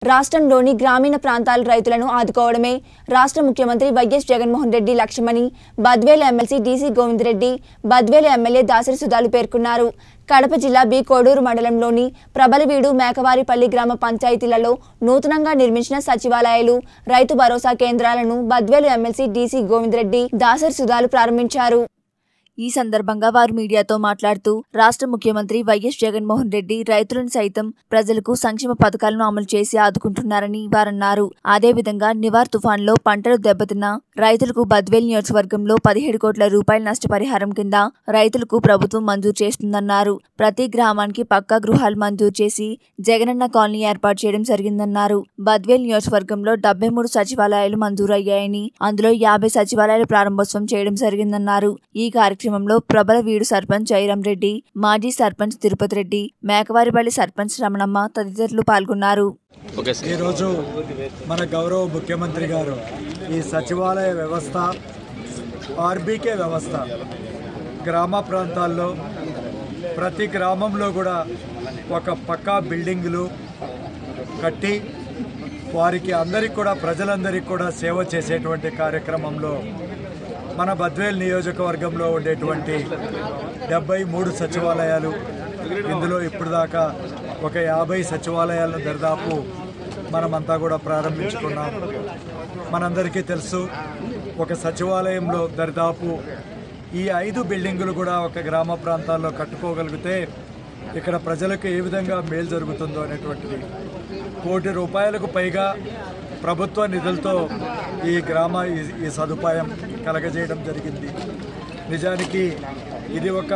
రాష్ట్రంలోని గ్రామీణ ప్రాంతాల రైతులను ఆదుకోవడమే రాష్ట్ర ముఖ్యమంత్రి వైఎస్ జగన్మోహన్ రెడ్డి లక్ష్యమని Badvel MLC DC Govindareddy Badvel MLA Dasari సుధాలు పేర్కొన్నారు కడప జిల్లా బి కోడూరు మండలంలోని ప్రబలవీడు మేకవారిపల్లి గ్రామ పంచాయతీలలో నూతనంగా నిర్మించిన సచివాలయాలు రైతు భరోసా కేంద్రాలను బద్వేలు ఎమ్మెల్సీ డీసీ గోవిందరెడ్డి దాసరి సుధాలు ప్రారంభించారు ఈ సందర్భంగా వారు మీడియాతో మాట్లాడుతూ రాష్ట్ర ముఖ్యమంత్రి వైఎస్ జగన్మోహన్ రెడ్డి రైతులను సైతం ప్రజలకు సంక్షేమ పథకాలను అమలు చేసి ఆదుకుంటున్నారని వారన్నారు అదేవిధంగా నివార్ తుఫాన్లో పంటలు దెబ్బతిన్న రైతులకు బద్వేల్ నియోజకవర్గంలో పదిహేడు కోట్ల రూపాయల నష్టపరిహారం కింద రైతులకు ప్రభుత్వం మంజూరు చేస్తుందన్నారు ప్రతి గ్రామానికి పక్కా గృహాలు మంజూరు చేసి జగనన్న కాలనీ ఏర్పాటు చేయడం జరిగిందన్నారు బద్వేల్ నియోజకవర్గంలో డెబ్బై మూడు సచివాలయాలు మంజూరు అయ్యాయని అందులో యాభై సచివాలయాలు ప్రారంభోత్సవం చేయడం జరిగిందన్నారు ఈ కార్యక్రమంలో ప్రబల వీడు సర్పంచ్ జయరాం రెడ్డి మాజీ సర్పంచ్ తిరుపతి రెడ్డి మేకవారిపల్లి సర్పంచ్ రమణమ్మ తదితరులు పాల్గొన్నారు ఓకే సార్ ఈరోజు మన గౌరవ ముఖ్యమంత్రి గారు ఈ సచివాలయ వ్యవస్థ ఆర్బీకే వ్యవస్థ గ్రామ ప్రాంతాల్లో ప్రతి గ్రామంలో కూడా ఒక పక్కా బిల్డింగులు కట్టి వారికి అందరికి కూడా ప్రజలందరికీ కూడా సేవ చేసేటువంటి కార్యక్రమంలో మన బద్వేల్ నియోజకవర్గంలో ఉండేటువంటి డెబ్బై మూడు సచివాలయాలు ఇందులో ఇప్పుడు దాకా ఒక యాభై సచివాలయాలను దరిదాపు మనమంతా కూడా ప్రారంభించుకున్నాం మనందరికీ తెలుసు ఒక సచివాలయంలో దరిదాపు ఈ ఐదు బిల్డింగులు కూడా ఒక గ్రామ ప్రాంతాల్లో కట్టుకోగలిగితే ఇక్కడ ప్రజలకు ఏ విధంగా మేలు జరుగుతుందో అనేటువంటిది కోటి రూపాయలకు పైగా ప్రభుత్వ నిధులతో ఈ గ్రామ ఈ- ఈ సదుపాయం కలగజేయడం జరిగింది నిజానికి ఇది ఒక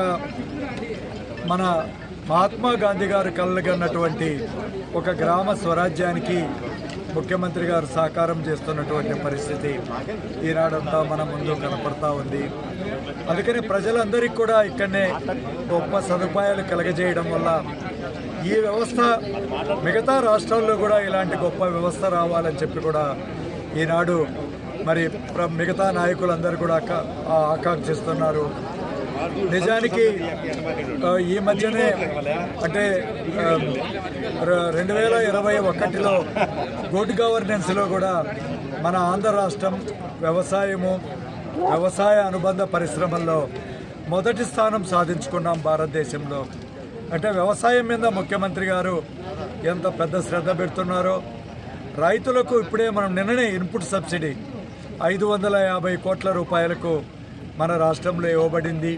మన మహాత్మా గాంధీ గారు కలగన్నటువంటి ఒక గ్రామ స్వరాజ్యానికి ముఖ్యమంత్రి గారు సాకారం చేస్తున్నటువంటి పరిస్థితి ఈనాడంతా మన ముందు కనపడతా ఉంది అందుకని ప్రజలందరికీ కూడా ఇక్కడనే గొప్ప సదుపాయాలు కలగజేయడం వల్ల ఈ వ్యవస్థ మిగతా రాష్ట్రాల్లో కూడా ఇలాంటి గొప్ప వ్యవస్థ రావాలని చెప్పి కూడా ఈనాడు మరి ప్ర- మిగతా నాయకులందరూ కూడా ఆకా- ఆ ఆకాంక్షిస్తున్నారు నిజానికి ఆ, ఈ మధ్యనే అంటే ఆ, ర- రెండు వేల ఇరవై ఒకటిలో గుడ్ గవర్నెన్స్లో కూడా మన ఆంధ్ర రాష్ట్రం వ్యవసాయము వ్యవసాయ అనుబంధ పరిశ్రమల్లో మొదటి స్థానం సాధించుకున్నాం భారతదేశంలో అంటే వ్యవసాయం మీద ముఖ్యమంత్రి గారు ఎంత పెద్ద శ్రద్ధ పెడుతున్నారో రైతులకు ఇప్పుడే మనం నిన్ననే ఇన్పుట్ సబ్సిడీ ఐదు వందల యాభై కోట్ల రూపాయలకు మన రాష్ట్రంలో ఇవ్వబడింది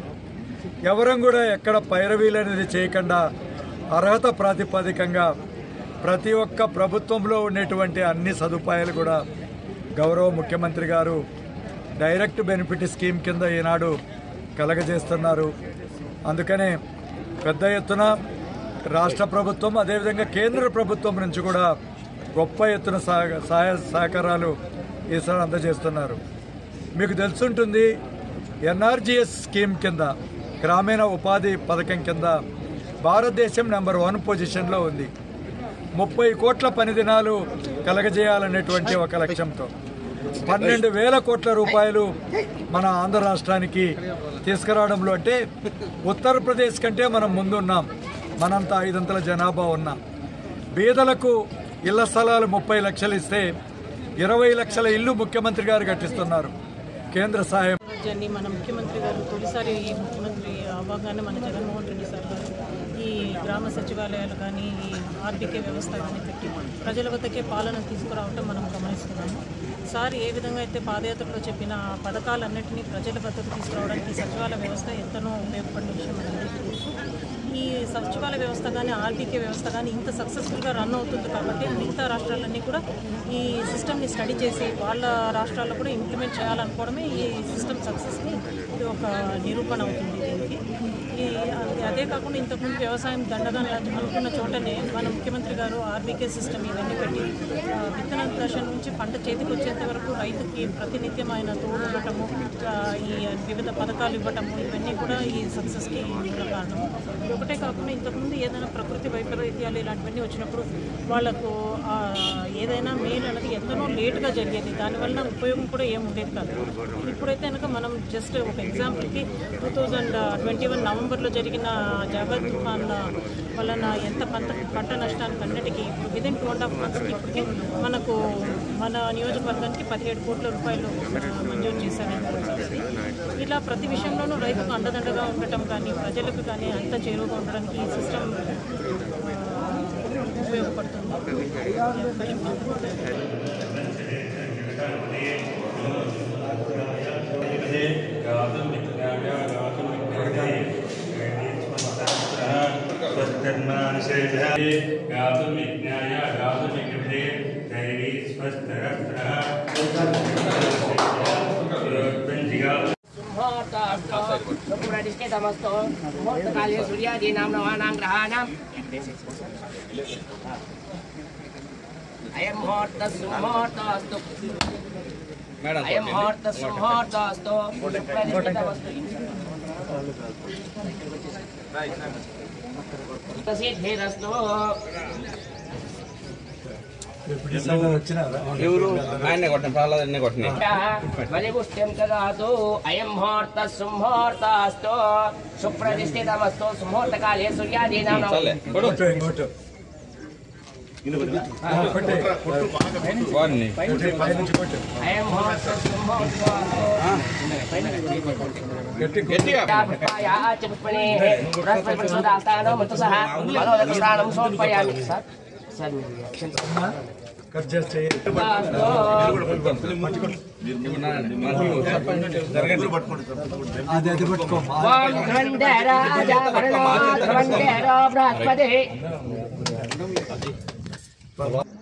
ఎవరం కూడా ఎక్కడ పైరవీలు అనేది చేయకుండా అర్హత ప్రాతిపదికంగా ప్రతి ఒక్క ప్రభుత్వంలో ఉండేటువంటి అన్ని సదుపాయాలు కూడా గౌరవ ముఖ్యమంత్రి గారు డైరెక్ట్ బెనిఫిట్ స్కీమ్ కింద ఈనాడు కలగజేస్తున్నారు అందుకనే పెద్ద ఎత్తున రాష్ట్ర ప్రభుత్వం అదేవిధంగా కేంద్ర ప్రభుత్వం నుంచి కూడా గొప్ప ఎత్తున సహ- సహాయ సహకారాలు ఈసారి అందజేస్తున్నారు మీకు తెలుసుంటుంది ఎన్ఆర్జిఎస్ స్కీమ్ కింద గ్రామీణ ఉపాధి పథకం కింద భారతదేశం నెంబర్ వన్ పొజిషన్లో ఉంది ముప్పై కోట్ల పని దినాలు కలగజేయాలనేటువంటి ఒక లక్ష్యంతో పన్నెండు వేల కోట్ల రూపాయలు మన ఆంధ్ర రాష్ట్రానికి తీసుకురావడంలో అంటే ఉత్తరప్రదేశ్ కంటే మనం ముందున్నాం మనంతా ఐదంతల జనాభా ఉన్నాం బీదలకు ఇళ్ల స్థలాలు ముప్పై లక్షలు ఇస్తే ఇరవై లక్షల ఇల్లు ముఖ్యమంత్రి గారు కట్టిస్తున్నారు కేంద్ర సహాయం రాజ్యాన్ని మన ముఖ్యమంత్రి గారు తొలిసారి ఈ ముఖ్యమంత్రి అవ్వగానే మన జగన్మోహన్ రెడ్డి సార్ గారు ఈ గ్రామ సచివాలయాలు కానీ ఈ ఆర్బీకే వ్యవస్థ కానీ పెట్టి ప్రజల వద్దకే పాలన తీసుకురావటం మనం గమనిస్తున్నాము సార్ ఏ విధంగా అయితే పాదయాత్రలో చెప్పిన ఆ పథకాలన్నింటినీ ప్రజల వద్దకు తీసుకురావడానికి ఈ సచివాలయ వ్యవస్థ ఎంతనో ఉపయోగపడిన విషయం మనందరికీ తెలుసు ఈ సచివాలయ వ్యవస్థ కానీ ఆర్బీకే వ్యవస్థ కానీ ఇంత సక్సెస్ఫుల్గా రన్ అవుతుంది కాబట్టి మిగతా రాష్ట్రాలన్నీ కూడా ఈ సిస్టమ్ని స్టడీ చేసి వాళ్ళ రాష్ట్రాల్లో కూడా ఇంప్లిమెంట్ చేయాలనుకోవడమే ఈ సిస్టమ్ సక్సెస్ని ఇది ఒక నిరూపణ అవుతుంది దీనికి ఈ అది- అదే కాకుండా ఇంతకుముందు వ్యవసాయం దండగా అనుకున్న చోటనే మన ముఖ్యమంత్రి గారు ఆర్బీకే సిస్టమ్ ఇవన్నీ పెట్టి ఆ, విత్తన దశ నుంచి పంట చేతికి వచ్చేంత వరకు రైతుకి ప్రతినిత్యం ఆయన తోడు ఇవ్వటము ఆ, ఈ వివిధ పథకాలు ఇవ్వటము ఇవన్నీ కూడా ఈ సక్సెస్కి మూల కారణం ఒకటే కాకుండా ఇంతకుముందు ఏదైనా ప్రకృతి వైపరీత్యాలు ఇలాంటివన్నీ వచ్చినప్పుడు వాళ్ళకు ఆ, ఏదైనా మెయిన్ అనేది ఎంతనో లేట్గా జరిగేది దానివల్ల ఉపయోగం కూడా ఏం ఉండేది కాదు ఇప్పుడైతే కనుక మనం జస్ట్ ఒక ఎగ్జాంపుల్కి టూ థౌజండ్ ట్వంటీ వన్ నవంబర్లో జరిగిన జగత్ తుఫాన్ వలన ఎంత పంట పంట నష్టానికి అన్నిటికీ ఇప్పుడు విదిన్ టూ అండ్ హాఫ్ మంత్స్కి ఇప్పటికే మనకు మన నియోజకవర్గానికి పదిహేడు కోట్ల రూపాయలు ఆ, మంజూరు చేశారని తెలిసింది. ఇలా ప్రతి విషయంలోనూ రైతుకు అండదండగా ఉండటం కానీ ప్రజలకు కానీ అంత చేరువగా ఉండడానికి ఈ సిస్టమ్ ఉపయోగపడుతుంది गातुं विज्ञाय गातुं विघ्ने दैवी स्वस्तरस्त्रः मुहूर्तमस्तो मुहूर्तकाले सूर्यादीनां नवानां ग्रहाणाम् अयं मुहूर्तः सुमुहूर्तमस्तु अयं मुहूर्तः सुमुहूर्तमस्तु सुप्रतिष्ठितमस्तु सिद्धिरस्तु వచ్చినారా ఎవరు ఆయన్నే కొట్టిన ప్రహ్లాద్ అన్నే కొట్టినాయి बलिपुष्ट्यं ददातु अयं मुहूर्तः सुमुहूर्तस्तु सुप्रतिष्ठितमस्तु सुमुहूर्तकाले सूर्यादीनां చాలే కొడు ఇంకోటి, ఇంకోటి. కొట్టే. వారిని కొట్టే, పైనుంచి కొట్టు. अयं मुहूर्तः सुमुहूर्तस्तु గట్టి కొట్టు. గట్టిగా పుష్పనే బృహస్పతిస్థానం మృతుసహ మనోదకస్థానం సమర్పయామి సార్ సార్ మీరు reaction కట్ చేసి చెయ్యి. అది అది పట్టుకో ఓం ధ్రువందే రాజా వరుణో ధ్రువందే రో బృహస్పతి